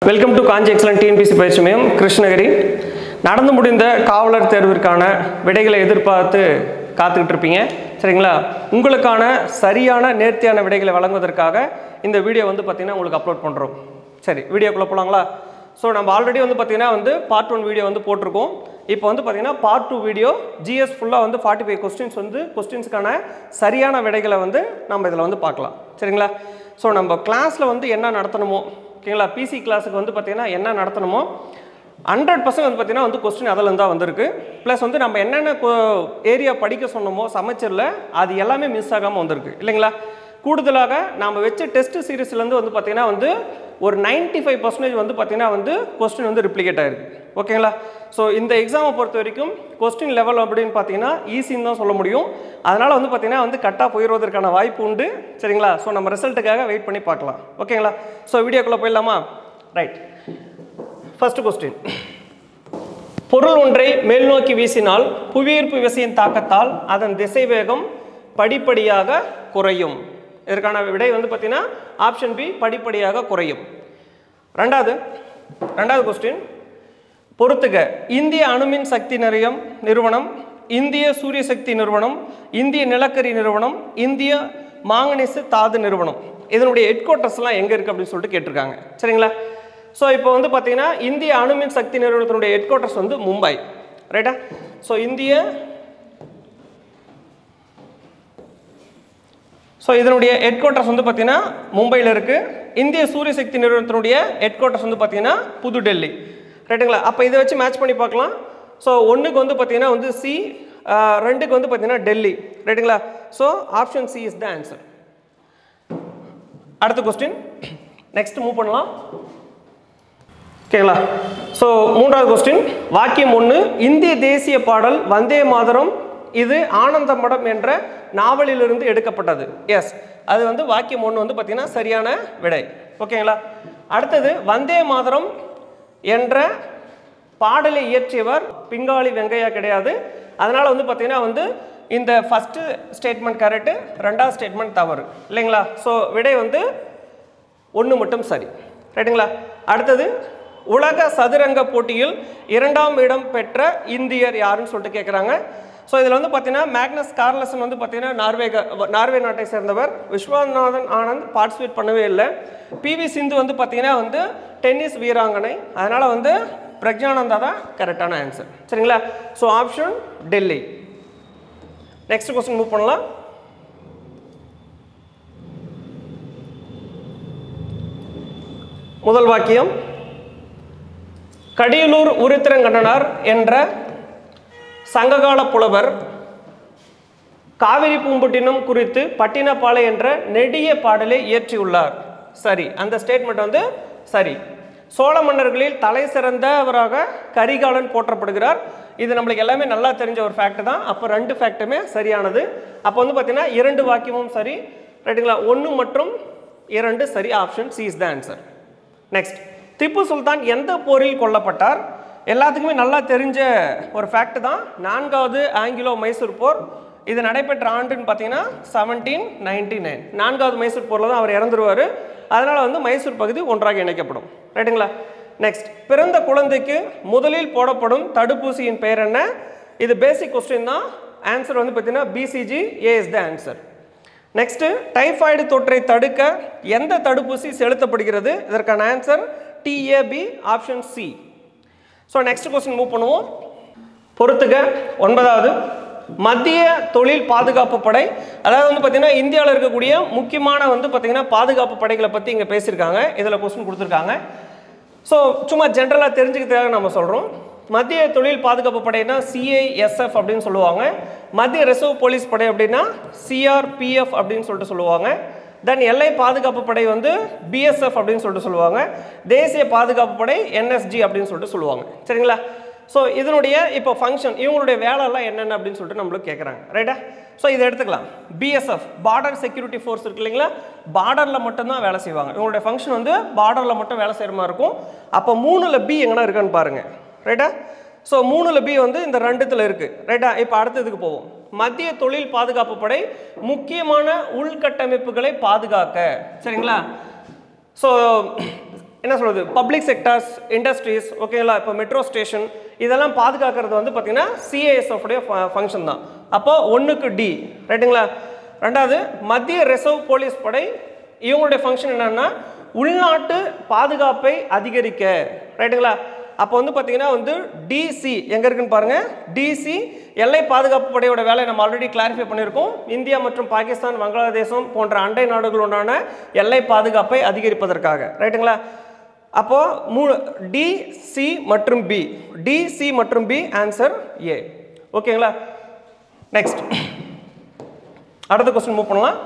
welcome to Kanchi excellence TNPSC பயிற்சி மையம் கிருஷ்ணகிரி நடந்து முடிந்த காவலர் தேர்விற்கான விடைகளை எதிர்பார்த்து காத்துக்கிட்டு இருப்பீங்க சரிங்களா உங்களுக்கான சரியான நேர்த்தியான விடைகளை வழங்குவதற்காக இந்த வீடியோ வந்து பார்த்தீங்கன்னா உங்களுக்கு அப்லோட் பண்ணுறோம் சரி வீடியோக்குள்ளே போகலாங்களா ஸோ நம்ம ஆல்ரெடி வந்து பார்த்தீங்கன்னா வந்து பார்ட் ஒன் வீடியோ வந்து போட்டிருக்கோம் இப்போ வந்து பார்த்தீங்கன்னா பார்ட் டூ வீடியோ ஜிஎஸ் ஃபுல்லாக வந்து ஃபார்ட்டி ஃபைவ் கொஸ்டின்ஸ் வந்து கொஸ்டின்ஸ்க்கான சரியான விடைகளை வந்து நம்ம இதில் வந்து பார்க்கலாம் சரிங்களா ஸோ நம்ம கிளாஸில் வந்து என்ன நடத்தணுமோ ஓகேங்களா பிசி கிளாஸுக்கு வந்து பார்த்தீங்கன்னா என்ன நடத்தணுமோ ஹண்ட்ரட் பர்சன்ட் வந்து பார்த்தீங்கன்னா வந்து கொஸ்டின் அதில் தான் வந்திருக்கு ப்ளஸ் வந்து நம்ம என்னென்ன ஏரியா படிக்க சொன்னோமோ சமைச்சரில் அது எல்லாமே மிஸ் ஆகாமல் வந்திருக்கு இல்லைங்களா கூடுதலாக நாம் வச்ச டெஸ்ட் சீரீஸ்லேருந்து வந்து பார்த்தீங்கன்னா வந்து ஒரு 95% ஃபைவ் பர்சன்டேஜ் வந்து பார்த்தீங்கன்னா வந்து கொஸ்டின் வந்து ரிப்ளிகேட் ஆயிருக்கு ஓகேங்களா ஸோ இந்த எக்ஸாமை பொறுத்த வரைக்கும் கொஸ்டின் லெவல் அப்படின்னு பார்த்தீங்கன்னா ஈஸின்னு தான் சொல்ல முடியும் அதனால் வந்து பார்த்தீங்கன்னா வந்து கட்டாக போயிடுவதற்கான வாய்ப்பு உண்டு சரிங்களா ஸோ நம்ம ரிசல்ட்டுக்காக வெயிட் பண்ணி பார்க்கலாம் ஓகேங்களா ஸோ வீடியோக்குள்ளே போயிடலாமா ரைட் ஃபர்ஸ்ட் கொஸ்டின் பொருள் ஒன்றை மேல் நோக்கி வீசினால் புவியீர்ப்பு விசையின் தாக்கத்தால் அதன் திசைவேகம் படிப்படியாக குறையும் இதற்கான விடை வந்து பார்த்தீங்கன்னா ஆப்ஷன் பி படிப்படியாக குறையும் ரெண்டாவது ரெண்டாவது கொஸ்டின் பொறுத்துக இந்திய அணுமின் சக்தி நிலையம் நிறுவனம் இந்திய சூரிய சக்தி நிறுவனம் இந்திய நிலக்கரி நிறுவனம் இந்திய மாங்கனீசு தாது நிறுவனம் இதனுடைய ஹெட் குவார்ட்டர்ஸ்லாம் எங்கே இருக்குது அப்படின்னு சொல்லிட்டு கேட்டிருக்காங்க சரிங்களா ஸோ இப்போ வந்து பார்த்தீங்கன்னா இந்திய அணுமின் சக்தி நிறுவனத்தினுடைய ஹெட் குவார்ட்டர்ஸ் வந்து மும்பை ரைட்டா ஸோ இந்திய ஸோ இதனுடைய ஹெட் குவார்ட்டர்ஸ் வந்து பார்த்தீங்கன்னா மும்பையில் இருக்குது இந்திய சூரிய சக்தி நிறுவனத்தினுடைய ஹெட் குவார்ட்டர்ஸ் வந்து பார்த்தீங்கன்னா புது டெல்லி ரைட்டுங்களா அப்போ இதை வச்சு மேட்ச் பண்ணி பார்க்கலாம் ஸோ ஒன்றுக்கு வந்து பார்த்தீங்கன்னா வந்து சி ரெண்டுக்கு வந்து பார்த்தீங்கன்னா டெல்லி ரைட்டுங்களா so option C is the answer அடுத்த கொஸ்டின் நெக்ஸ்ட் மூவ் பண்ணலாம் ஓகேங்களா ஸோ மூன்றாவது கொஸ்டின் வாக்கியம் ஒன்று இந்திய தேசிய பாடல் வந்தே மாதரம் இது ஆனந்த மடம் என்ற நாவலிலிருந்து எடுக்கப்பட்டது எஸ் அது வந்து வாக்கியம் ஒன்று வந்து பார்த்தீங்கன்னா சரியான விடை ஓகேங்களா அடுத்தது வந்தே மாதரம் என்ற பாடலை இயற்றியவர் பிங்காளி வெங்கையா கிடையாது அதனால் வந்து பார்த்தீங்கன்னா வந்து இந்த ஃபஸ்ட்டு ஸ்டேட்மெண்ட் கரெக்டு ரெண்டாவது ஸ்டேட்மெண்ட் தவறு இல்லைங்களா ஸோ விடை வந்து ஒன்று மட்டும் சரி ரைட்டுங்களா அடுத்தது உலக சதுரங்க போட்டியில் இரண்டாம் இடம் பெற்ற இந்தியர் யாருன்னு சொல்லிட்டு கேட்குறாங்க ஸோ இதில் வந்து பார்த்தீங்கன்னா மேக்னஸ் கார்லசன் வந்து பார்த்தீங்கன்னா நார்வே நார்வே நாட்டை சேர்ந்தவர் விஸ்வநாதன் ஆனந்த் பார்ட்டிசிபேட் பண்ணவே இல்லை பிவி சிந்து வந்து பார்த்தீங்கன்னா வந்து டென்னிஸ் வீராங்கனை அதனால் வந்து பிரக்ஞானந்தா தான் கரெக்டான ஆன்சர் சரிங்களா so option Delhi next question move பண்ணலாம் முதல் வாக்கியம் கடியலூர் உருத்திரங்கண்ணனார் என்ற சங்ககால புலவர் காவிரி பூம்பட்டினம் குறித்து பட்டினப்பாலை என்ற நெடிய பாடலை இயற்றியுள்ளார் சரி அந்த ஸ்டேட்மெண்ட் வந்து சரி சோழ மன்னர்களில் தலை சிறந்தவராக கரிகாலன் போற்றப்படுகிறார் இது நம்மளுக்கு எல்லாமே நல்லா தெரிஞ்ச ஒரு ஃபேக்ட் தான் அப்போ ரெண்டு ஃபேக்ட்டுமே சரியானது அப்போ வந்து பார்த்தீங்கன்னா இரண்டு வாக்கியமும் சரி ரைட்டுங்களா ஒன்று மற்றும் இரண்டு சரி option C is the answer next Tipu Sultan எந்த போரில் கொல்லப்பட்டார் எல்லாத்துக்குமே நல்லா தெரிஞ்ச ஒரு ஃபேக்ட் தான் நான்காவது ஆங்கிலோ மைசூர் போர் இது நடைபெற்ற ஆண்டுன்னு பார்த்தீங்கன்னா செவன்டீன் நைன்டி நைன் நான்காவது மைசூர் போரில் தான் அவர் இறந்துருவார் அதனால் வந்து மைசூர் பகுதி ஒன்றாக இணைக்கப்படும் ரைட்டுங்களா நெக்ஸ்ட் பிறந்த குழந்தைக்கு முதலில் போடப்படும் தடுப்பூசியின் பெயர் என்ன இது பேசிக் கொஸ்டின் தான் ஆன்சர் வந்து பார்த்தீங்கன்னா BCG A is the answer next typhoid தொற்றை தடுக்க எந்த தடுப்பூசி செலுத்தப்படுகிறது இதற்கான answer DAP option C so next question move பண்ணுவோம் பொறுத்துக ஒன்பதாவது மத்திய தொழில் பாதுகாப்பு படை அதாவது வந்து பார்த்தீங்கன்னா இந்தியாவில் இருக்கக்கூடிய முக்கியமான வந்து பார்த்தீங்கன்னா பாதுகாப்பு படைகளை பற்றி இங்கே பேசியிருக்காங்க இதில் கொஸ்டின் கொடுத்துருக்காங்க ஸோ சும்மா ஜென்ரலாக தெரிஞ்சுக்கிறதுக்காக நம்ம சொல்கிறோம் மத்திய தொழில் பாதுகாப்பு படைனா சிஐஎஸ்எஃப் அப்படின்னு சொல்லுவாங்க மத்திய ரிசர்வ் போலீஸ் படை அப்படின்னா சிஆர்பிஎஃப் அப்படின்னு சொல்லிட்டு சொல்லுவாங்க தென் எல்லை பாதுகாப்பு படை வந்து பிஎஸ்எஃப் அப்படின்னு சொல்லிட்டு சொல்லுவாங்க தேசிய பாதுகாப்பு படை என்எஸ்ஜி அப்படின்னு சொல்லிட்டு சொல்லுவாங்க சரிங்களா ஸோ இதனுடைய இப்போ ஃபங்க்ஷன் இவங்களுடைய வேலைலாம் என்னென்ன அப்படின்னு சொல்லிட்டு நம்மளுக்கு கேட்குறாங்க ரைட்டா ஸோ இதை எடுத்துக்கலாம் பிஎஸ்எஃப் பார்டர் செக்யூரிட்டி ஃபோர்ஸ் இருக்கு இல்லைங்களா பார்டரில் மட்டும்தான் வேலை செய்வாங்க இவங்களுடைய ஃபங்க்ஷன் வந்து பார்டரில் மட்டும் வேலை செய்கிற மாதிரி இருக்கும் அப்போ மூணில் பி எங்கன்னா இருக்கான்னு பாருங்கள் ரைட்டா ஸோ மூணில் பி வந்து இந்த ரெண்டுத்தில் இருக்குது ரைட்டா இப்போ அடுத்ததுக்கு போவோம் மத்திய தொழில் பாதுகாப்பு படை முக்கியமான உள்கட்டமைப்புகளை பாதுகாக்க சரிங்களா ஸோ என்ன சொல்றது பப்ளிக் செக்டார்ஸ் இண்டஸ்ட்ரீஸ் ஓகேங்களா இப்போ மெட்ரோ ஸ்டேஷன் இதெல்லாம் பாதுகாக்கிறது வந்து பார்த்தீங்கன்னா சிஏஎஸ்எஃப் உடைய ஃபங்க்ஷன் தான் அப்போ ஒன்றுக்கு டி ரைட்டுங்களா ரெண்டாவது மத்திய ரிசர்வ் போலீஸ் படை இவங்களுடைய ஃபங்க்ஷன் என்னன்னா உள்நாட்டு பாதுகாப்பை அதிகரிக்க ரைட்டுங்களா அப்போ வந்து பார்த்தீங்கன்னா வந்து டிசி எங்கே இருக்குன்னு பாருங்க டிசி எல்லை பாதுகாப்பு படையோட வேலையை நம்ம ஆல்ரெடி கிளாரிஃபை பண்ணியிருக்கோம் இந்தியா மற்றும் பாகிஸ்தான் வங்காளதேசம் போன்ற அண்டை நாடுகளுடான எல்லை பாதுகாப்பை அதிகரிப்பதற்காக ரைட்டுங்களா அப்போ மூ டி சி மற்றும் பி டி சி மற்றும் பி ஆன்சர் ஏ ஓகேங்களா நெக்ஸ்ட் அடுத்த கொஸ்டின் மூவ் பண்ணலாம்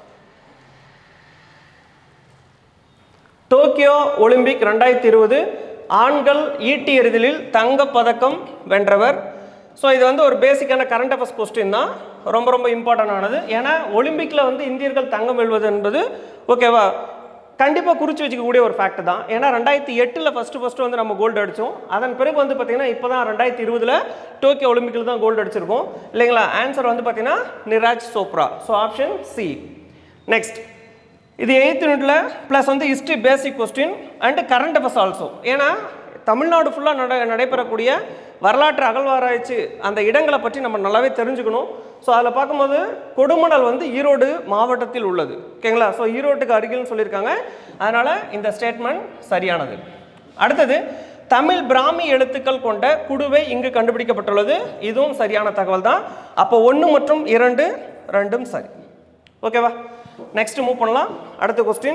டோக்கியோ ஒலிம்பிக் ரெண்டாயிரத்தி இருபது ஆண்கள் ஈட்டி எறிதலில் தங்கப் பதக்கம் வென்றவர் ஸோ இது வந்து ஒரு பேசிக்கான கரண்ட் அஃபேர்ஸ் கொஸ்டின் தான் ரொம்ப ரொம்ப இம்பார்ட்டன்ட் ஆனது ஏன்னா ஒலிம்பிக்கில் வந்து இந்தியர்கள் தங்கம் வெல்வது என்பது ஓகேவா கண்டிப்பாக குறித்து வச்சுக்கக்கூடிய ஒரு ஃபேக்ட் தான் ஏன்னா ரெண்டாயிரத்தி எட்டில் ஃபஸ்ட்டு ஃபஸ்ட்டு வந்து நம்ம கோல்டு அடித்தோம் அதன் பிறகு வந்து பார்த்திங்கன்னா இப்போ தான் ரெண்டாயிரத்தி இருபதில் டோக்கியோ ஒலிம்பிக்கில் தான் கோல்டு அடிச்சிருக்கோம் இல்லைங்களா ஆன்சர் வந்து பார்த்திங்கன்னா Neeraj Chopra so option C next இது எயித்து யூனிட்ல ப்ளஸ் வந்து history basic question and current affairs also ஏன்னா தமிழ்நாடு ஃபுல்லாக நட நடைபெறக்கூடிய வரலாற்று அகழ்வாராய்ச்சி அந்த இடங்களை பற்றி நம்ம நல்லாவே தெரிஞ்சுக்கணும் ஸோ அதில் பார்க்கும்போது கொடுமணல் வந்து ஈரோடு மாவட்டத்தில் உள்ளது ஓகேங்களா ஸோ ஈரோட்டுக்கு அருகில்னு சொல்லியிருக்காங்க அதனால் இந்த ஸ்டேட்மெண்ட் சரியானது அடுத்தது தமிழ் பிராமி எழுத்துக்கள் கொண்ட குடுவை இங்கு கண்டுபிடிக்கப்பட்டுள்ளது இதுவும் சரியான தகவல் தான் அப்போ ஒன்று மற்றும் இரண்டு ரெண்டும் சரி ஓகேவா நெக்ஸ்ட் மூவ் பண்ணலாம் அடுத்த கொஸ்டின்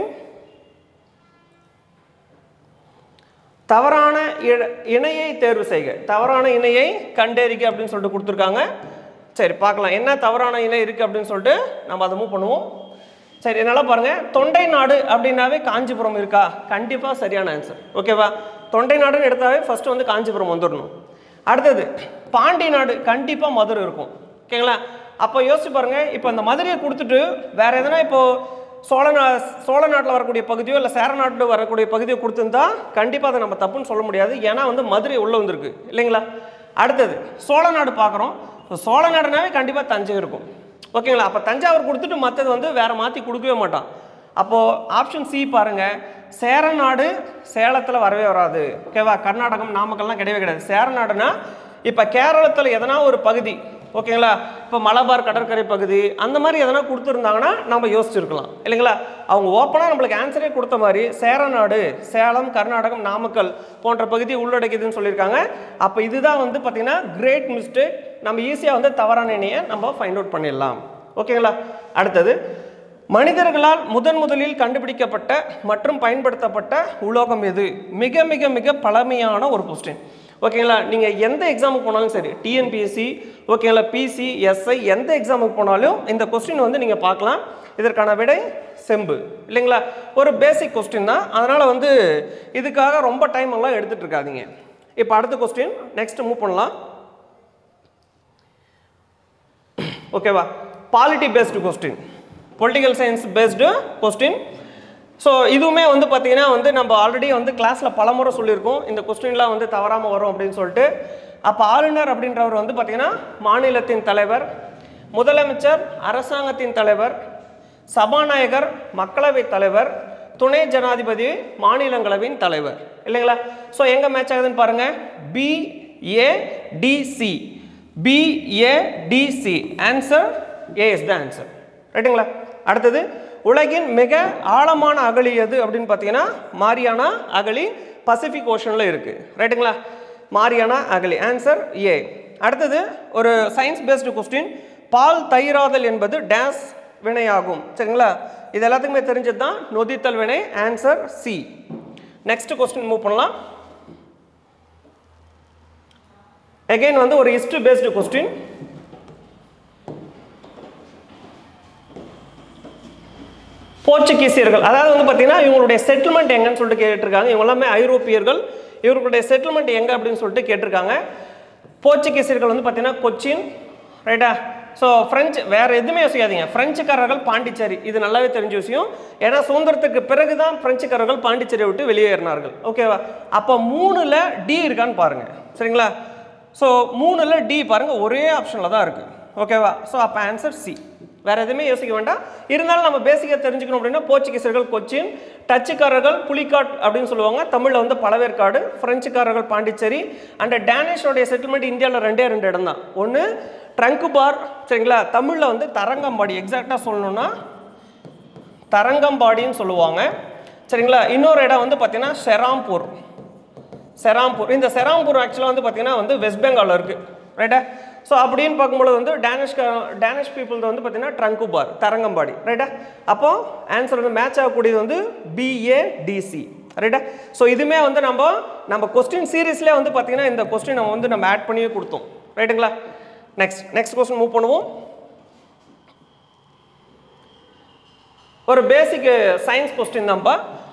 தவறான இழ- இணையை தேர்வு செய்க தவறான இணையை கண்டறிக அப்படின்னு சொல்லிட்டு கொடுத்துருக்காங்க சரி பார்க்கலாம் என்ன தவறான இணை இருக்குது அப்படின்னு சொல்லிட்டு நம்ம அதை மூவ் பண்ணுவோம் சரி என்னால் பாருங்க தொண்டை நாடு அப்படின்னாவே காஞ்சிபுரம் இருக்கா கண்டிப்பாக சரியான ஆன்சர் ஓகேவா தொண்டை நாடுன்னு எடுத்தாவே ஃபர்ஸ்ட் வந்து காஞ்சிபுரம் வந்துடணும் அடுத்தது பாண்டி நாடு கண்டிப்பாக மதுரை இருக்கும் ஓகேங்களா அப்போ யோசிச்சு பாருங்க இப்போ இந்த மதுரையை கொடுத்துட்டு வேற எதனா இப்போ சோழ நா சோழ நாட்டில் வரக்கூடிய பகுதியோ இல்லை சேர நாட்டில் வரக்கூடிய பகுதியோ கொடுத்துருந்தா கண்டிப்பாக அதை நம்ம தப்புன்னு சொல்ல முடியாது ஏன்னா வந்து மதுரை உள்ளே வந்திருக்கு இல்லைங்களா அடுத்தது சோழ நாடு பார்க்குறோம் சோழ நாடுனாவே கண்டிப்பாக தஞ்சை இருக்கும் ஓகேங்களா அப்போ தஞ்சாவூர் கொடுத்துட்டு மற்றது வந்து வேற மாற்றி கொடுக்கவே மாட்டான் அப்போது ஆப்ஷன் சி பாருங்க சேரநாடு சேலத்தில் வரவே வராது ஓகேவா கர்நாடகம் நாமக்கல்லாம் கிடையவே கிடையாது சேரநாடுனா இப்போ கேரளத்தில் எதனா ஒரு பகுதி ஓகேங்களா இப்போ மலபார் கடற்கரை பகுதி அந்த மாதிரி எதனா கொடுத்துருந்தாங்கன்னா நம்ம யோசிச்சிருக்கலாம் இல்லைங்களா அவங்க ஓப்பனாக நம்மளுக்கு ஆன்சரே கொடுத்த மாதிரி சேரநாடு சேலம் கர்நாடகம் நாமக்கல் போன்ற பகுதி உள்ளடக்கியதுன்னு சொல்லியிருக்காங்க அப்போ இதுதான் வந்து பார்த்திங்கன்னா கிரேட் மிஸ்டேக் நம்ம ஈஸியாக வந்து தவறான இணையை நம்ம ஃபைண்ட் அவுட் பண்ணிடலாம் ஓகேங்களா அடுத்தது மனிதர்களால் முதன் முதலில் கண்டுபிடிக்கப்பட்ட மற்றும் பயன்படுத்தப்பட்ட உலோகம் எது மிக மிக மிக பழமையான ஒரு கொஸ்டின் ஓகேங்களா நீங்கள் எந்த எக்ஸாமுக்கு போனாலும் சரி டிஎன்பிஎஸ்சி ஓகேங்களா பிசி எஸ்ஐ எந்த எக்ஸாமுக்கு போனாலும் இந்த கொஸ்டின் வந்து நீங்கள் பார்க்கலாம் இதற்கான விடை செம்பு இல்லைங்களா ஒரு பேசிக் கொஸ்டின் தான் அதனால் வந்து இதுக்காக ரொம்ப டைம் எல்லாம் எடுத்துகிட்டு இருக்காதீங்க இப்போ அடுத்த கொஸ்டின் நெக்ஸ்ட் மூவ் பண்ணலாம் ஓகேவா polity based question political science based question so இதுவுமே வந்து பார்த்தீங்கன்னா வந்து நம்ம ஆல்ரெடி வந்து கிளாஸில் பலமுறை சொல்லியிருக்கோம் இந்த கொஸ்டின்லாம் வந்து தவறாமல் வரும் அப்படின்னு சொல்லிட்டு அப்போ ஆளுநர் அப்படின்றவர் வந்து பார்த்தீங்கன்னா மாநிலத்தின் தலைவர் முதலமைச்சர் அரசாங்கத்தின் தலைவர் சபாநாயகர் மக்களவைத் தலைவர் துணை ஜனாதிபதி மாநிலங்களவையின் தலைவர் இல்லைங்களா ஸோ எங்கே மேட்ச் ஆகுதுன்னு பாருங்கள் BADC BADC answer A is the answer ரைட்டுங்களா அடுத்தது உலகின் மிக ஆழமான அகழி எது அப்படின்னு பார்த்தீங்கன்னா மாரியானா அகழி பசிபிக் ஓஷனில் இருக்குது ரைட்டுங்களா மாரியானா அகழி ஆன்சர் ஏ அடுத்தது ஒரு சயின்ஸ் பேஸ்டு கொஸ்டின் பால் தயிராதல் என்பது டேஸ் வினையாகும் சரிங்களா இது எல்லாத்துக்குமே தெரிஞ்சது தான் நொதித்தல் வினை answer C next question move பண்ணலாம் அகைன் வந்து ஒரு ஹிஸ்ட்ரி பேஸ்டு கொஸ்டின் போர்ச்சுகீசியர்கள் அதாவது வந்து பார்த்தீங்கன்னா இவங்களுடைய செட்டில்மெண்ட் எங்கன்னு சொல்லிட்டு கேட்டிருக்காங்க இவங்க எல்லாமே ஐரோப்பியர்கள் இவர்களுடைய செட்டில்மெண்ட் எங்கே அப்படின்னு சொல்லிட்டு கேட்டிருக்காங்க போர்ச்சுகீசியர்கள் வந்து பார்த்தீங்கன்னா கொச்சின் ரைட்டா ஸோ ஃப்ரெஞ்சு வேற எதுவுமே யோசிக்காதீங்க பிரெஞ்சுக்காரர்கள் பாண்டிச்சேரி இது நல்லாவே தெரிஞ்ச விஷயம் ஏன்னா சுதந்திரத்துக்கு பிறகு தான் பிரெஞ்சுக்காரர்கள் பாண்டிச்சேரியை விட்டு வெளியேறினார்கள் ஓகேவா அப்போ மூணில் டி இருக்கான்னு பாருங்க சரிங்களா ஸோ மூணில் டி பாருங்க ஒரே ஆப்ஷனில் தான் இருக்குது ஓகேவா ஸோ அப்போ ஆன்சர் சி வேற எதுவுமே யோசிக்க வேண்டாம் இருந்தாலும் நம்ம பேசிக்காக தெரிஞ்சுக்கணும் அப்படின்னா போர்ச்சுகீசர்கள் கொச்சின் டச்சுக்காரர்கள் புலிக்காட் அப்படின்னு சொல்லுவாங்க தமிழில் வந்து பழவேற்காடு பிரெஞ்சுக்காரர்கள் பாண்டிச்சேரி அண்ட் டேனிஷோடைய செட்டில்மெண்ட் இந்தியாவில் ரெண்டே ரெண்டு இடம் தான் ஒன்று ட்ரங்குபார் சரிங்களா தமிழில் வந்து தரங்கம்பாடி எக்ஸாக்டாக சொல்லணும்னா தரங்கம்பாடின்னு சொல்லுவாங்க சரிங்களா இன்னொரு இடம் வந்து பார்த்தீங்கன்னா செராம்பூர் செராம்பூர் இந்த செராம்பூர் ஆக்சுவலாக வந்து பார்த்தீங்கன்னா வந்து வெஸ்ட் பெங்காலில் இருக்குது ரைட்டா ஸோ அப்படின்னு பார்க்கும்பொழுது வந்து டேனிஷ் டேனிஷ் பீப்புள் வந்து பார்த்தீங்கன்னா ட்ரங்குபார் தரங்கம்பாடி ரைட்டா அப்போ ஆன்சர் வந்து மேட்ச் ஆகக்கூடியது வந்து பிஏடிசி ரைட்டா ஸோ இதுவுமே வந்து நம்ம நம்ம கொஸ்டின் சீரீஸ்லேயே வந்து பார்த்தீங்கன்னா இந்த கொஸ்டின் நம்ம வந்து நம்ம ஆட் பண்ணியே கொடுத்தோம் ரைட்டுங்களா நெக்ஸ்ட் நெக்ஸ்ட் கொஸ்டின் மூவ் பண்ணுவோம் ஒரு பேசிக் சயின்ஸ் கொஸ்டின் தான்ப்பா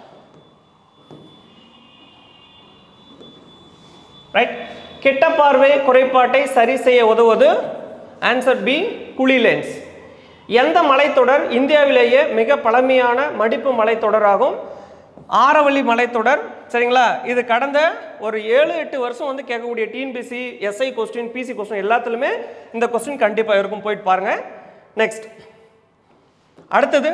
ரைட் கிட்ட பார்வை குறைபாட்டை சரி செய்ய உதவுவது ஆன்சர் பி குழி லென்ஸ் எந்த மலைத்தொடர் இந்தியாவிலேயே மிக பழமையான மடிப்பு மலைத்தொடராகும் ஆரவள்ளி மலைத்தொடர் சரிங்களா இது கடந்த ஒரு ஏழு எட்டு வருஷம் வந்து கேட்கக்கூடிய TNPSC SI question PC question எல்லாத்துலேயுமே இந்த கொஸ்டின் கண்டிப்பாக இருக்கும் போயிட்டு பாருங்க நெக்ஸ்ட் அடுத்தது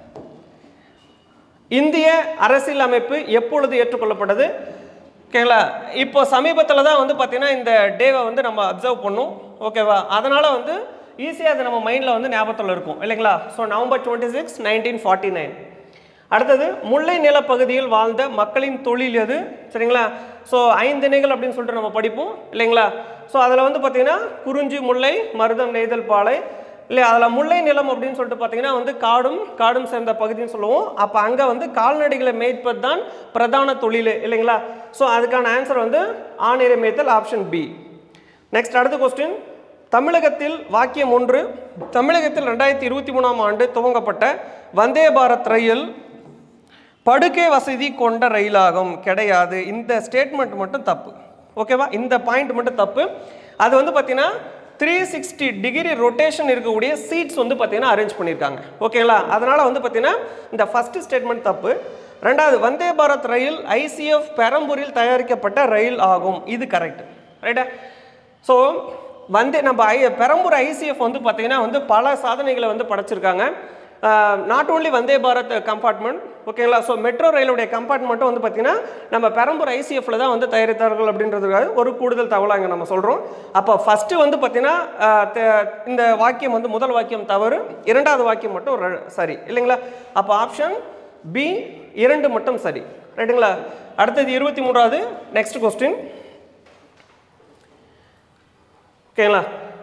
இந்திய அரசியல் அமைப்பு எப்பொழுது ஏற்றுக்கொள்ளப்பட்டது ஓகேங்களா இப்போ சமீபத்தில் தான் வந்து பார்த்தீங்கன்னா இந்த டேவை வந்து நம்ம அப்சர்வ் பண்ணோம் ஓகேவா அதனால் வந்து ஈஸியாக அது நம்ம மைண்டில் வந்து ஞாபகத்தில் இருக்கும் இல்லைங்களா so November twenty six nineteen forty nine அடுத்தது முல்லை நிலப்பகுதியில் வாழ்ந்த மக்களின் தொழில் எது சரிங்களா ஸோ ஐந்திணைகள் அப்படின்னு சொல்லிட்டு நம்ம படிப்போம் இல்லைங்களா ஸோ அதில் வந்து பார்த்தீங்கன்னா குறிஞ்சி முல்லை மருதம் நெய்தல் பாலை இல்லை அதில் முல்லை நிலம் அப்படின்னு சொல்லிட்டு பார்த்தீங்கன்னா வந்து காடும் காடும் சேர்ந்த பகுதின்னு சொல்லுவோம் அப்போ அங்கே வந்து கால்நடைகளை மேய்ப்பது தான் பிரதான தொழில் இல்லைங்களா ஸோ அதுக்கான ஆன்சர் வந்து ஆணிரை மேய்த்தல் ஆப்ஷன் பி நெக்ஸ்ட் அடுத்த கொஸ்டின் தமிழகத்தில் வாக்கியம் ஒன்று தமிழகத்தில் ரெண்டாயிரத்தி இருபத்தி மூணாம் ஆண்டு துவங்கப்பட்ட வந்தே பாரத் ரயில் படுக்கை வசதி கொண்ட ரயிலாகும் கிடையாது இந்த ஸ்டேட்மெண்ட் மட்டும் தப்பு ஓகேவா இந்த பாயிண்ட் மட்டும் தப்பு அது வந்து பார்த்தீங்கன்னா த்ரீ சிக்ஸ்டி டிகிரி ரொட்டேஷன் இருக்கக்கூடிய சீட்ஸ் வந்து பார்த்தீங்கன்னா அரேஞ்ச் பண்ணியிருக்காங்க ஓகேங்களா அதனால் வந்து பார்த்தீங்கன்னா இந்த ஃபர்ஸ்ட் ஸ்டேட்மெண்ட் தப்பு ரெண்டாவது வந்தே பாரத் ரயில் ஐசிஎஃப் பெரம்பூரில் தயாரிக்கப்பட்ட ரயில் ஆகும் இது கரெக்ட் ரைட்டா ஸோ வந்து நம்ம ஐ பெரம்பூர் ஐசிஎஃப் வந்து பார்த்தீங்கன்னா வந்து பல சாதனைகளை வந்து படைச்சிருக்காங்க not only Vande Bharat compartment ஓகேங்களா ஸோ மெட்ரோ ரயிலுடைய கம்பார்ட்மெண்ட்டும் வந்து பார்த்தீங்கன்னா நம்ம பெரம்பூர் ஐசிஎஃப்ல தான் வந்து தயாரித்தார்கள் அப்படின்றதுக்காக ஒரு கூடுதல் தகவலாக இங்கே நம்ம சொல்கிறோம் அப்போ ஃபஸ்ட்டு வந்து பார்த்தீங்கன்னா ஆஹ், த- இந்த வாக்கியம் வந்து முதல் வாக்கியம் தவறு இரண்டாவது வாக்கியம் மட்டும் ர- சரி இல்லைங்களா அப்போ ஆப்ஷன் பி இரண்டு மட்டும் சரி ரைட்டுங்களா அடுத்தது இருபத்தி மூன்றாவது நெக்ஸ்ட் கொஸ்டின் ஓகேங்களா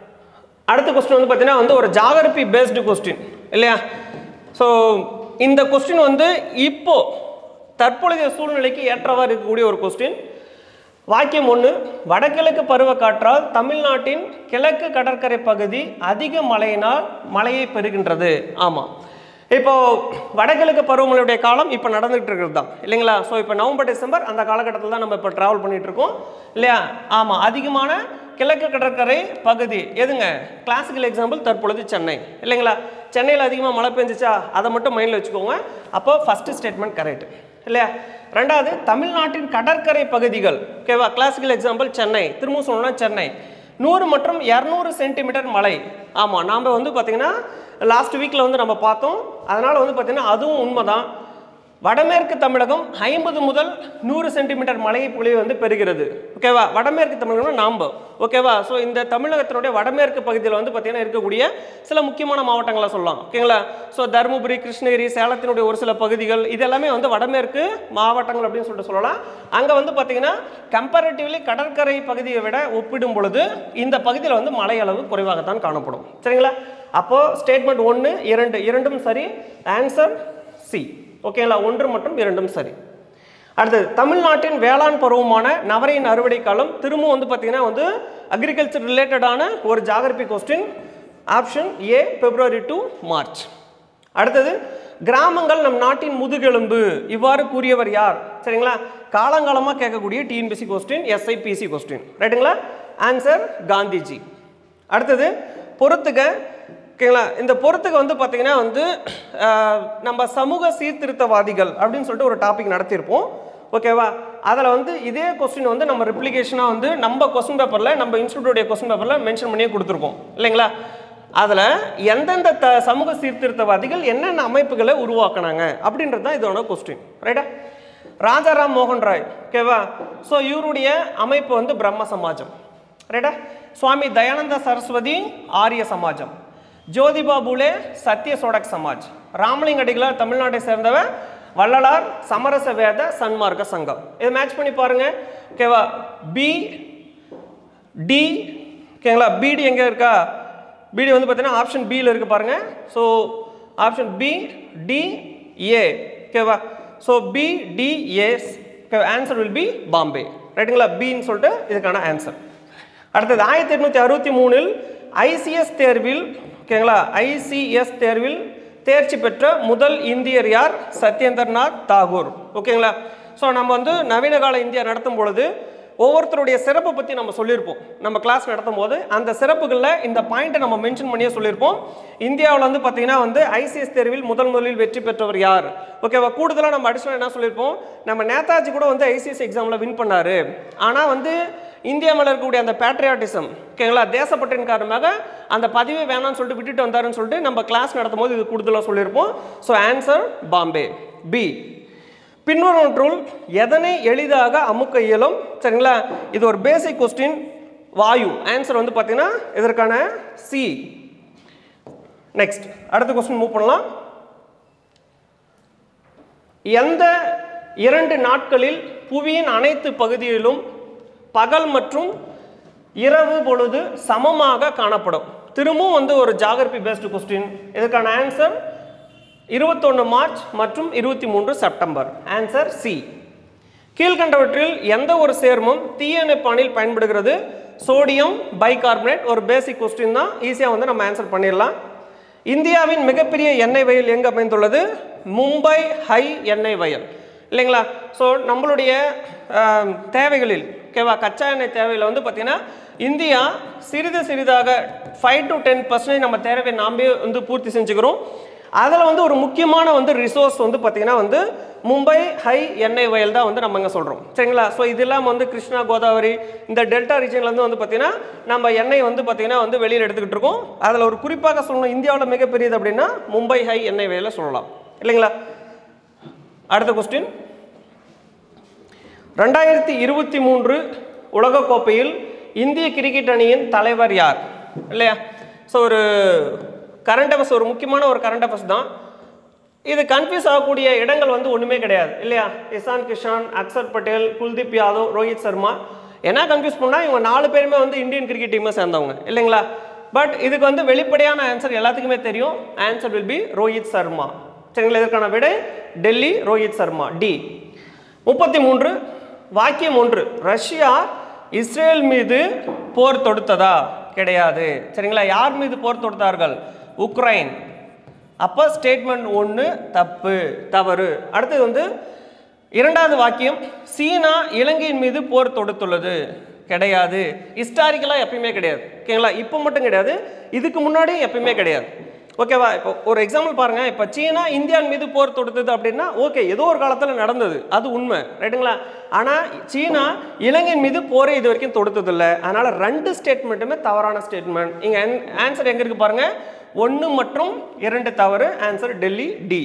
அடுத்த கொஸ்டின் வந்து பார்த்தீங்கன்னா வந்து ஒரு ஜாகிரபி பேஸ்டு கொஸ்டின் இல்லையா ஸோ இந்த கொஸ்டின் வந்து இப்போ தற்பொழுதைய சூழ்நிலைக்கு ஏற்றவாறு இருக்கக்கூடிய ஒரு கொஸ்டின் வாக்கியம் ஒன்று வடகிழக்கு பருவக்காற்றால் தமிழ்நாட்டின் கிழக்கு கடற்கரை பகுதி அதிக மழையினால் மழையை பெறுகின்றது ஆமாம் இப்போ வடகிழக்கு பருவமழையுடைய காலம் இப்போ நடந்துகிட்டு இருக்கிறது தான் இல்லைங்களா ஸோ இப்போ நவம்பர் டிசம்பர் அந்த காலகட்டத்தில் தான் நம்ம இப்போ ட்ராவல் பண்ணிட்டு இருக்கோம் இல்லையா ஆமாம் அதிகமான கிழக்கு கடற்கரை பகுதி எதுங்க கிளாசிக்கல் எக்ஸாம்பிள் தற்பொழுது சென்னை இல்லைங்களா சென்னையில் அதிகமாக மழை பெஞ்சிச்சா அதை மட்டும் மைண்டில் வச்சுக்கோங்க அப்போ ஃபஸ்ட்டு ஸ்டேட்மெண்ட் கரெக்ட் இல்லையா ரெண்டாவது தமிழ்நாட்டின் கடற்கரை பகுதிகள் ஓகேவா கிளாசிக்கல் எக்ஸாம்பிள் சென்னை திரும்ப சொல்லணும்னா சென்னை நூறு மற்றும் இரநூறு சென்டிமீட்டர் மழை ஆமாம் நாம் வந்து பார்த்திங்கன்னா லாஸ்ட் வீக்கில் வந்து நம்ம பார்த்தோம் அதனால் வந்து பார்த்திங்கன்னா அதுவும் உண்மைதான் வடமேற்கு தமிழகம் ஐம்பது முதல் நூறு சென்டிமீட்டர் மழை பொழிவு வந்து பெறுகிறது ஓகேவா வடமேற்கு தமிழகம் நாம்ப ஓகேவா ஸோ இந்த தமிழகத்தினுடைய வடமேற்கு பகுதியில் வந்து பார்த்திங்கன்னா இருக்கக்கூடிய சில முக்கியமான மாவட்டங்களை சொல்லலாம் ஓகேங்களா ஸோ தருமபுரி கிருஷ்ணகிரி சேலத்தினுடைய ஒரு சில பகுதிகள் இது எல்லாமே வந்து வடமேற்கு மாவட்டங்கள் அப்படின்னு சொல்லிட்டு சொல்லலாம் அங்கே வந்து பார்த்திங்கன்னா கம்பேரிட்டிவ்லி கடற்கரை பகுதியை விட ஒப்பிடும் பொழுது இந்த பகுதியில் வந்து மழை அளவு குறைவாகத்தான் காணப்படும் சரிங்களா அப்போது ஸ்டேட்மெண்ட் ஒன்று இரண்டு இரண்டும் சரி ஆன்சர் சி ஓகேங்களா ஒன்று மற்றும் இரண்டும் சரி அடுத்தது தமிழ்நாட்டின் வேளாண் பருவமான நவரையின் அறுவடை காலம் திரும்ப வந்து பார்த்தீங்கன்னா வந்து அக்ரிகல்ச்சர் ரிலேட்டடான ஒரு geography question option A February to March அடுத்தது கிராமங்கள் நம் நாட்டின் முதுகெலும்பு இவ்வாறு கூறியவர் யார் சரிங்களா காலங்காலமாக கேட்கக்கூடிய டிஎன்பிசி கொஸ்டின் எஸ்ஐபிசி கொஸ்டின் ரைட்டுங்களா ஆன்சர் காந்திஜி அடுத்தது பொறுத்துக்க ஓகேங்களா இந்த பொறுத்துக்கு வந்து பார்த்தீங்கன்னா வந்து ஆஹ், நம்ம சமூக சீர்திருத்தவாதிகள் அப்படின்னு சொல்லிட்டு ஒரு டாபிக் நடத்தியிருப்போம் ஓகேவா அதில் வந்து இதே கொஸ்டின் வந்து நம்ம ரிப்ளிகேஷனாக வந்து நம்ம கொஸ்டின் பேப்பரில் நம்ம இன்ஸ்டியூட்டோடைய கொஸ்டின் பேப்பரில் மென்ஷன் பண்ணியே கொடுத்துருக்கோம் இல்லைங்களா அதில் எந்தெந்த த சமூக சீர்திருத்தவாதிகள் என்னென்ன அமைப்புகளை உருவாக்குனாங்க அப்படின்றது தான் இதோட கொஸ்டின் ரைட்டா ராஜாராம் மோகன் ராய் ஓகேவா ஸோ இவருடைய அமைப்பு வந்து பிரம்ம சமாஜம் ரைட்டா சுவாமி தயானந்த சரஸ்வதி ஆரிய சமாஜம் ஜோதிபா பூலே சத்ய சோடக் சமாஜ் ராமலிங்க அடிகளார் தமிழ்நாட்டை சேர்ந்தவர் வள்ளலார் சமரச வேத சன்மார்க்க சங்கம் இதை மேட்ச் பண்ணி பாருங்க ஓகேவா பி டி ஓகேங்களா பிடி எங்கே இருக்கா பிடி வந்து பார்த்தீங்கன்னா ஆப்ஷன் பியில் இருக்கு பாருங்க so option B D A ஓகேவா so B D as answer will be Bombay ரைட்டுங்களா பின்னு சொல்லிட்டு இதுக்கான ஆன்சர் அடுத்தது ஆயிரத்தி எட்நூற்றி அறுபத்தி மூணில் ஐசிஎஸ் தேர்வில் ஓகேங்களா ஐசிஎஸ் தேர்வில் தேர்ச்சி பெற்ற முதல் இந்தியர் யார் சத்யேந்திரநாத் தாகூர் ஓகேங்களா ஸோ நம்ம வந்து நவீன கால இந்தியா நடத்தும் பொழுது ஒவ்வொருத்தருடைய சிறப்பை பற்றி நம்ம சொல்லியிருப்போம் நம்ம கிளாஸ் நடத்தும் போது அந்த சிறப்புகளில் இந்த பாயிண்ட்டை நம்ம மென்ஷன் பண்ணியே சொல்லியிருப்போம் இந்தியாவில் வந்து பார்த்தீங்கன்னா வந்து ஐசிஎஸ் தேர்வில் முதல் முதலில் வெற்றி பெற்றவர் யார் ஓகேவா கூடுதலாக நம்ம அடிஷனல் என்ன சொல்லியிருப்போம் நம்ம நேதாஜி கூட வந்து ஐசிஎஸ் எக்ஸாமில் வின் பண்ணார் ஆனால் வந்து இந்தியா மேலே இருக்கக்கூடிய அந்த பேட்ரியாட்டிசம் ஓகேங்களா தேசப்பற்றின் காரணமாக அந்த பதவியை வேணாம்னு சொல்லிட்டு விட்டுட்டு வந்தாருன்னு சொல்லிட்டு நம்ம கிளாஸ் நடத்தும் போது இது கூடுதலாக சொல்லியிருப்போம் ஸோ ஆன்சர் பாம்பே பி பின்வருவற்றுள் எதனை எளிதாக அமுக்க இயலும் சரிங்களா இது ஒரு பேசிக் கொஸ்டின் வாயு ஆன்சர் வந்து பார்த்தீங்கன்னா இதற்கான சி நெக்ஸ்ட் அடுத்த கொஸ்டின் மூவ் பண்ணலாம் எந்த இரண்டு நாட்களில் புவியின் அனைத்து பகுதியிலும் பகல் மற்றும் இரவு பொழுது சமமாக காணப்படும் திரும்பவும் வந்து ஒரு ஜாகிரபி பேஸ்டு கொஸ்டின் இதுக்கான ஆன்சர் இருபத்தொன்று மார்ச் மற்றும் இருபத்தி மூன்று செப்டம்பர் ஆன்சர் சி கீழ்கண்டவற்றில் எந்த ஒரு சேர்மம் தீயணைப்பானில் பயன்படுகிறது சோடியம் பைகார்பனேட் ஒரு பேசிக் கொஸ்டின் தான் ஈஸியாக வந்து நம்ம ஆன்சர் பண்ணிடலாம் இந்தியாவின் மிகப்பெரிய எண்ணெய் வயல் எங்கே அமைந்துள்ளது மும்பை ஹை எண்ணெய் வயல் இல்லைங்களா ஸோ நம்மளுடைய ஆம், தேவைகளில் ஓகேவா கச்சா எண்ணெய் தேவையில் வந்து பார்த்திங்கன்னா இந்தியா சிறிது சிறிதாக ஃபைவ் டு டென் பர்சன்டேஜ் நம்ம தேவையை நாமே வந்து பூர்த்தி செஞ்சுக்கிறோம் அதில் வந்து ஒரு முக்கியமான வந்து ரிசோர்ஸ் வந்து பார்த்திங்கன்னா வந்து மும்பை ஹை எண்ணெய் வயல் தான் வந்து நம்ம இங்கே சொல்கிறோம் சரிங்களா ஸோ இது இல்லாமல் வந்து கிருஷ்ணா கோதாவரி இந்த டெல்டா ரீஜன்லேருந்து வந்து பார்த்திங்கன்னா நம்ம எண்ணெய் வந்து பார்த்திங்கன்னா வந்து வெளியில் எடுத்துக்கிட்டு இருக்கோம் அதில் ஒரு குறிப்பாக சொல்லணும் இந்தியாவில் மிகப்பெரியது அப்படின்னா மும்பை ஹை எண்ணெய் வயலை சொல்லலாம் இல்லைங்களா அடுத்த கொஸ்டின் ரெண்டாயிரத்தி இருபத்தி மூன்று உலகக்கோப்பையில் இந்திய கிரிக்கெட் அணியின் தலைவர் யார் இல்லையா ஸோ ஒரு கரண்ட் அஃபேர்ஸ் ஒரு முக்கியமான ஒரு கரண்ட் அஃபேர்ஸ் தான் இது கன்ஃபியூஸ் ஆகக்கூடிய இடங்கள் வந்து ஒன்றுமே கிடையாது இல்லையா இசான் கிஷான் அக்சர் பட்டேல் குல்தீப் யாதவ் ரோஹித் சர்மா என்ன கன்ஃபியூஸ் பண்ணால் இவங்க நாலு பேருமே வந்து இந்தியன் கிரிக்கெட் டீமை சேர்ந்தவங்க இல்லைங்களா பட் இதுக்கு வந்து வெளிப்படையான ஆன்சர் எல்லாத்துக்குமே தெரியும் answer will be Rohit Sharma சரிங்களா இதற்கான விடை டெல்லி ரோஹித் சர்மா டி முப்பத்தி மூன்று வாக்கியம் ஒன்று ரஷ்யா இஸ்ரேல் மீது போர் தொடுத்ததா கிடையாது சரிங்களா யார் மீது போர் தொடுத்தார்கள் உக்ரைன் அப்போ ஸ்டேட்மெண்ட் ஒன்று தப்பு தவறு அடுத்தது வந்து இரண்டாவது வாக்கியம் சீனா இலங்கையின் மீது போர் தொடுத்துள்ளது கிடையாது ஹிஸ்டாரிக்கலாக எப்பயுமே கிடையாது ஓகேங்களா இப்போ மட்டும் கிடையாது இதுக்கு முன்னாடியும் எப்பயுமே கிடையாது ஓகேவா இப்போ ஒரு எக்ஸாம்பிள் பாருங்க இப்போ சீனா இந்தியாவின் மீது போர் தொடுத்தது அப்படின்னா ஓகே ஏதோ ஒரு காலத்தில் நடந்தது அது உண்மை ரைட்டுங்களா ஆனால் சீனா இலங்கையின் மீது போரே இது வரைக்கும் தொடுத்ததில்லை அதனால் ரெண்டு ஸ்டேட்மெண்ட்டுமே தவறான ஸ்டேட்மெண்ட் இங்கே ஆன்சர் எங்கே இருக்கு பாருங்க ஒன்று மற்றும் இரண்டு தவறு ஆன்சர் டெல்லி டி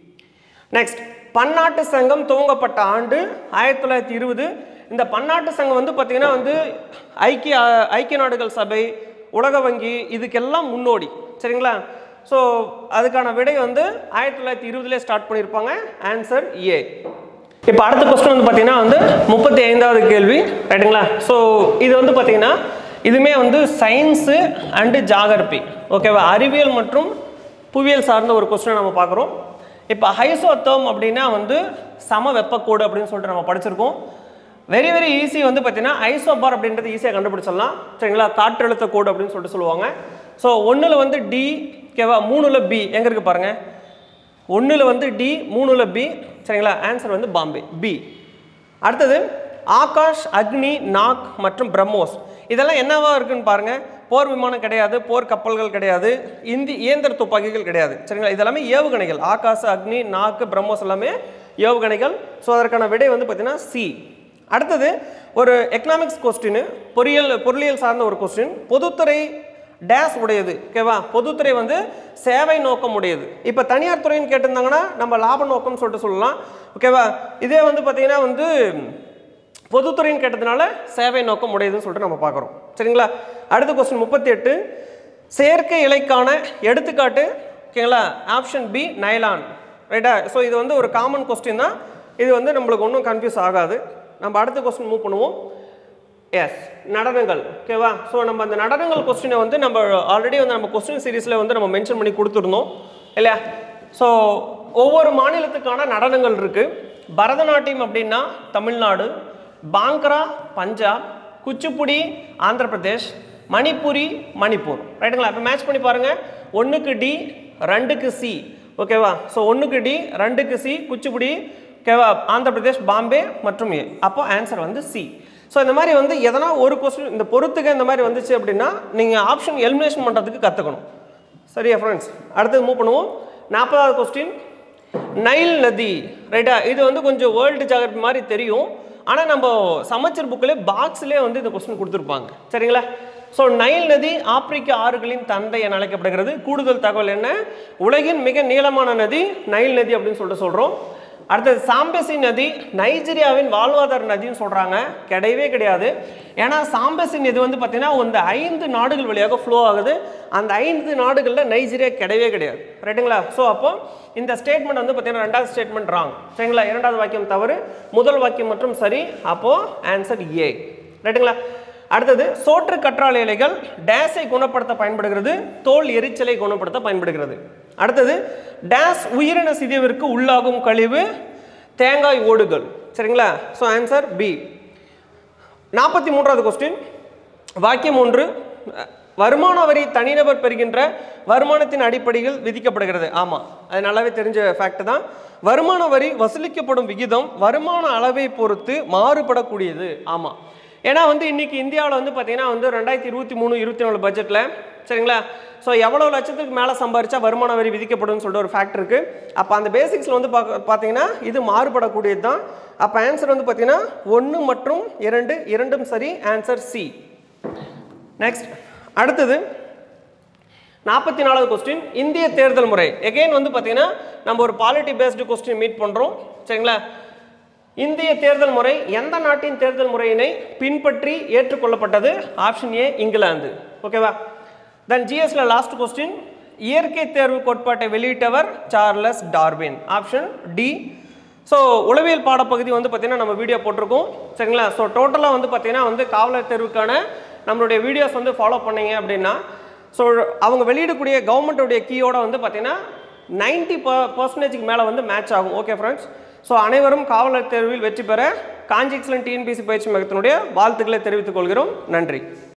நெக்ஸ்ட் பன்னாட்டு சங்கம் துவங்கப்பட்ட ஆண்டு ஆயிரத்தி தொள்ளாயிரத்தி இருபது இந்த பன்னாட்டு சங்கம் வந்து பார்த்திங்கன்னா வந்து ஐக்கிய ஐக்கிய நாடுகள் சபை உலக வங்கி இதுக்கெல்லாம் முன்னோடி சரிங்களா ஸோ அதுக்கான விடை வந்து ஆயிரத்தி தொள்ளாயிரத்தி இருபதுலேயே ஸ்டார்ட் பண்ணியிருப்பாங்க ஆன்சர் ஏ இப்போ அடுத்த கொஸ்டின் வந்து பார்த்தீங்கன்னா வந்து முப்பத்தி ஐந்தாவது கேள்வி ரைட்டுங்களா ஸோ இது வந்து பார்த்தீங்கன்னா இதுவுமே வந்து சயின்ஸு அண்டு ஜாகிரபி ஓகேவா அறிவியல் மற்றும் புவியியல் சார்ந்த ஒரு கொஸ்டினை நம்ம பார்க்குறோம் இப்போ ஹைசோத்தோம் அப்படின்னா வந்து சம வெப்பக்கோடு அப்படின்னு சொல்லிட்டு நம்ம படிச்சிருக்கோம் வெரி வெரி ஈஸி வந்து பார்த்தீங்கன்னா ஐசோபார் அப்படின்றது ஈஸியாக கண்டுபிடிச்சிடலாம் சரிங்களா காற்றழுத்த கோடு அப்படின்னு சொல்லிட்டு சொல்லுவாங்க ஸோ ஒன்றில் வந்து டி ஓகேவா மூணில் பி எங்கே இருக்கு பாருங்கள் ஒன்றில் வந்து டி மூணில் பி சரிங்களா ஆன்சர் வந்து பாம்பே பி அடுத்தது ஆகாஷ் அக்னி நாக் மற்றும் பிரம்மோஸ் இதெல்லாம் என்னவா இருக்குன்னு பாருங்க போர் விமானம் கிடையாது போர் கப்பல்கள் கிடையாது இந்தி இயந்திர துப்பாக்கிகள் கிடையாது சரிங்களா இதெல்லாமே ஏவுகணைகள் ஆகாஷ் அக்னி நாக்கு பிரம்மோஸ் எல்லாமே ஏவுகணைகள் ஸோ அதற்கான விடை வந்து பார்த்தீங்கன்னா சி அடுத்தது ஒரு எக்கனாமிக்ஸ் கொஸ்டின் பொறியியல் பொருளியல் சார்ந்த ஒரு கொஸ்டின் பொதுத்துறை டேஸ் உடையது ஓகேவா பொதுத்துறை வந்து சேவை நோக்கம் உடையது இப்போ தனியார் துறைன்னு கேட்டிருந்தாங்கன்னா நம்ம லாப நோக்கம்னு சொல்லிட்டு சொல்லலாம் ஓகேவா இதே வந்து பார்த்தீங்கன்னா வந்து பொதுத்துறைன்னு கேட்டதுனால சேவை நோக்கம் உடையதுன்னு சொல்லிட்டு நம்ம பார்க்குறோம் சரிங்களா அடுத்த கொஸ்டின் முப்பத்தி எட்டு செயற்கை இலைக்கான எடுத்துக்காட்டு ஓகேங்களா ஆப்ஷன் பி நைலான் ரைட்டா ஸோ இது வந்து ஒரு காமன் கொஸ்டின் தான் இது வந்து நம்மளுக்கு ஒன்றும் கன்ஃபியூஸ் ஆகாது நம்ம அடுத்த கொஸ்டின் மூவ் பண்ணுவோம் எஸ் நடனங்கள் ஓகேவா ஸோ நம்ம அந்த நடனங்கள் கொஸ்டினை வந்து நம்ம ஆல்ரெடி வந்து நம்ம கொஸ்டின் சீரீஸில் வந்து நம்ம மென்ஷன் பண்ணி கொடுத்துருந்தோம் இல்லையா ஸோ ஒவ்வொரு மாநிலத்துக்கான நடனங்கள் இருக்குது பரதநாட்டியம் அப்படின்னா தமிழ்நாடு பாங்க்ரா பஞ்சாப் குச்சிப்புடி ஆந்திர பிரதேஷ் மணிப்புரி மணிப்பூர் ரைட்டுங்களா இப்போ மேட்ச் பண்ணி பாருங்கள் ஒன்றுக்கு டி ரெண்டுக்கு சி ஓகேவா ஸோ ஒன்றுக்கு டி ரெண்டுக்கு சி குச்சிப்புடி ஓகேவா ஆந்திர பிரதேஷ் பாம்பே மற்றும் ஏ அப்போ ஆன்சர் வந்து சி ஸோ இந்த மாதிரி வந்து எதனா ஒரு கொஸ்டின் இந்த பொறுத்துக்கு இந்த மாதிரி வந்துச்சு அப்படின்னா நீங்கள் ஆப்ஷன் எலிமினேஷன் பண்ணுறதுக்கு கற்றுக்கணும் சரியா ஃப்ரெண்ட்ஸ் அடுத்தது மூவ் பண்ணுவோம் நாற்பதாவது கொஸ்டின் நைல் நதி ரைட்டா இது வந்து கொஞ்சம் வேர்ல்டு ஜாகிரபி மாதிரி தெரியும் ஆனால் நம்ம சமச்சர் புக்கில் பாக்ஸ்லேயே வந்து இந்த கொஸ்டின் கொடுத்துருப்பாங்க சரிங்களா ஸோ நைல் நதி ஆப்பிரிக்க ஆறுகளின் தந்தை என அழைக்கப்படுகிறது கூடுதல் தகவல் என்ன உலகின் மிக நீளமான நதி நைல் நதி அப்படின்னு சொல்லிட்டு சொல்கிறோம் அடுத்தது சாம்பசி நதி நைஜீரியாவின் வாழ்வாதார நதின்னு சொல்கிறாங்க கிடையவே கிடையாது ஏன்னா சாம்பசி நதி வந்து பார்த்திங்கன்னா இந்த ஐந்து நாடுகள் வழியாக ஃப்ளோ ஆகுது அந்த ஐந்து நாடுகளில் நைஜீரியா கிடையவே கிடையாது ரைட்டுங்களா ஸோ அப்போ இந்த ஸ்டேட்மெண்ட் வந்து பார்த்தீங்கன்னா ரெண்டாவது ஸ்டேட்மெண்ட் ராங் சரிங்களா இரண்டாவது வாக்கியம் தவறு முதல் வாக்கியம் மற்றும் சரி அப்போது ஆன்சர் ஏ ரைட்டுங்களா அடுத்தது சோற்று கற்றாழை இலைகள் டேஸை குணப்படுத்த பயன்படுகிறது தோல் எரிச்சலை குணப்படுத்த பயன்படுகிறது அடுத்தது டேஸ் உயிரின சிதைவிற்கு உள்ளாகும் கழிவு தேங்காய் ஓடுகள் சரிங்களா ஸோ ஆன்சர் பி நாற்பத்தி மூன்றாவது கொஸ்டின் வாக்கியம் ஒன்று அஹ், வருமான வரி தனிநபர் பெறுகின்ற வருமானத்தின் அடிப்படையில் விதிக்கப்படுகிறது ஆமாம் அது நல்லாவே தெரிஞ்ச ஃபேக்ட் தான் வருமான வரி வசூலிக்கப்படும் விகிதம் வருமான அளவை பொறுத்து மாறுபடக்கூடியது ஆமாம் ஏன்னா வந்து இன்னைக்கு இந்தியாவில் வந்து பார்த்தீங்கன்னா வந்து ரெண்டாயிரத்தி இருபத்தி மூணு இருபத்தி நாலு பட்ஜெட்டில் சரிங்களா ஸோ எவ்வளோ லட்சத்துக்கு மேலே சம்பாரிச்சா வருமான வரி விதிக்கப்படும் சொல்லிட்டு ஒரு ஃபேக்ட் இருக்குது அப்போ அந்த பேசிக்ஸில் வந்து பார்க்க பார்த்தீங்கன்னா இது மாறுபடக்கூடியது தான் அப்போ ஆன்சர் வந்து பார்த்தீங்கன்னா ஒன்று மற்றும் இரண்டு இரண்டும் சரி ஆன்சர் சி நெக்ஸ்ட் அடுத்தது நாற்பத்தி நாலாவது கொஸ்டின் இந்திய தேர்தல் முறை எகைன் வந்து பார்த்தீங்கன்னா நம்ம ஒரு பாலிட்டி பேஸ்டு கொஸ்டின் மீட் பண்ணுறோம் சரிங்களா இந்திய தேர்தல் முறை எந்த நாட்டின் தேர்தல் முறையினை பின்பற்றி ஏற்றுக்கொள்ளப்பட்டது ஆப்ஷன் ஏ இங்கிலாந்து ஓகேவா தென் ஜிஎஸ்ல லாஸ்ட் கொஸ்டின் இயற்கை தேர்வு கோட்பாட்டை வெளியிட்டவர் Charles Darwin option D so உளவியல் பாடப்பகுதி வந்து பார்த்தீங்கன்னா நம்ம வீடியோ போட்டிருக்கோம் சரிங்களா ஸோ டோட்டலாக வந்து பார்த்தீங்கன்னா வந்து காவலர் தேர்வுக்கான நம்மளுடைய வீடியோஸ் வந்து ஃபாலோ பண்ணீங்க அப்படின்னா ஸோ அவங்க வெளியிடக்கூடிய கவர்மெண்ட்டுடைய கீயோட வந்து பார்த்தீங்கன்னா நைன்ட்டி பர்சன்டேஜுக்கு மேலே வந்து மேட்ச் ஆகும் ஓகே ஃப்ரெண்ட்ஸ் ஸோ அனைவரும் காவலர் தேர்வில் வெற்றி பெற காஞ்சி எக்ஸலன் டிஎன்பிசி பயிற்சி மையத்தினுடைய வாழ்த்துக்களை தெரிவித்துக் கொள்கிறோம் நன்றி